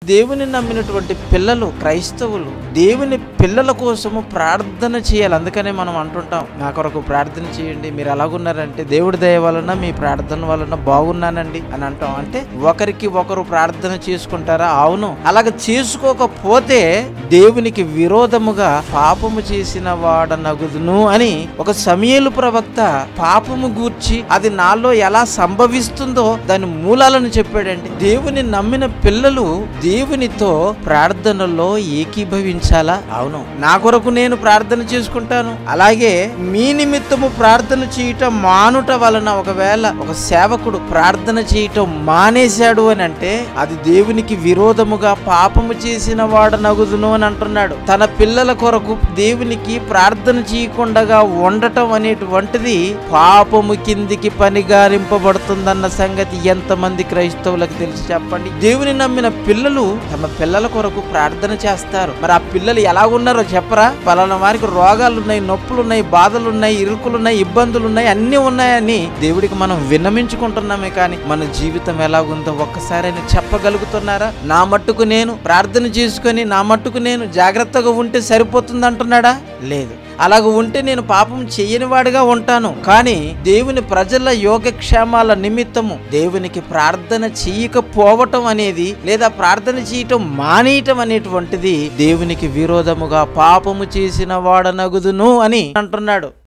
దేవుని నమ్మినటువంటి పిల్లలు క్రైస్తవులు దేవుని పిల్లల కోసము ప్రార్థన చేయాలి అందుకనే మనం అంటుంటాం నా కొరకు ప్రార్థన చేయండి మీరు ఎలాగున్నారంటే దేవుడి దయ వలన మీ ప్రార్థన వలన బాగున్నానండి అని అంటాం అంటే ఒకరికి ఒకరు ప్రార్థన చేసుకుంటారా అవును అలాగ చేసుకోకపోతే దేవునికి విరోధముగా పాపము చేసిన వాడనగుదును అని ఒక సమయలు ప్రవక్త పాపము గూర్చి అది నాలో ఎలా సంభవిస్తుందో దాని మూలాలను చెప్పాడండి దేవుని నమ్మిన పిల్లలు దేవునితో ప్రార్థనలో ఏకీభవించాలా అవును నా కొరకు నేను ప్రార్థన చేసుకుంటాను అలాగే మీ నిమిత్తము ప్రార్థన చేయటం మానుట వలన ఒకవేళ ఒక సేవకుడు ప్రార్థన చేయటం మానేశాడు అని అంటే అది దేవునికి విరోధముగా పాపము చేసిన వాడు నగుదును అని అంటున్నాడు తన పిల్లల కొరకు దేవునికి ప్రార్థన చేయకుండా ఉండటం అనేటువంటిది పాపము కిందికి పనిగారింపబడుతుందన్న సంగతి ఎంతమంది క్రైస్తవులకు తెలిసి చెప్పండి దేవుని నమ్మిన పిల్లలు తమ పిల్లల కొరకు ప్రార్థన చేస్తారు మరి ఆ పిల్లలు ఎలా ఉన్నారో చెప్పరా పలానా వారికి రోగాలు ఉన్నాయి నొప్పులు ఉన్నాయి బాధలు ఉన్నాయి ఇరుకులు ఉన్నాయి ఇబ్బందులు ఉన్నాయి అన్ని ఉన్నాయని దేవుడికి మనం విన్నమించుకుంటున్నామే కానీ మన జీవితం ఎలా ఉందో ఒక్కసారి చెప్పగలుగుతున్నారా నా మట్టుకు నేను ప్రార్థన చేసుకొని నా మట్టుకు నేను జాగ్రత్తగా ఉంటే సరిపోతుంది అంటున్నాడా లేదు అలాగ ఉంటే నేను పాపం చెయ్యని వాడిగా ఉంటాను కానీ దేవుని ప్రజల యోగక్షేమాల నిమిత్తము దేవునికి ప్రార్థన చేయకపోవటం అనేది లేదా ప్రార్థన చేయటం మానేయటం అనేటువంటిది దేవునికి విరోధముగా పాపము చేసిన వాడనగుదును అని అంటున్నాడు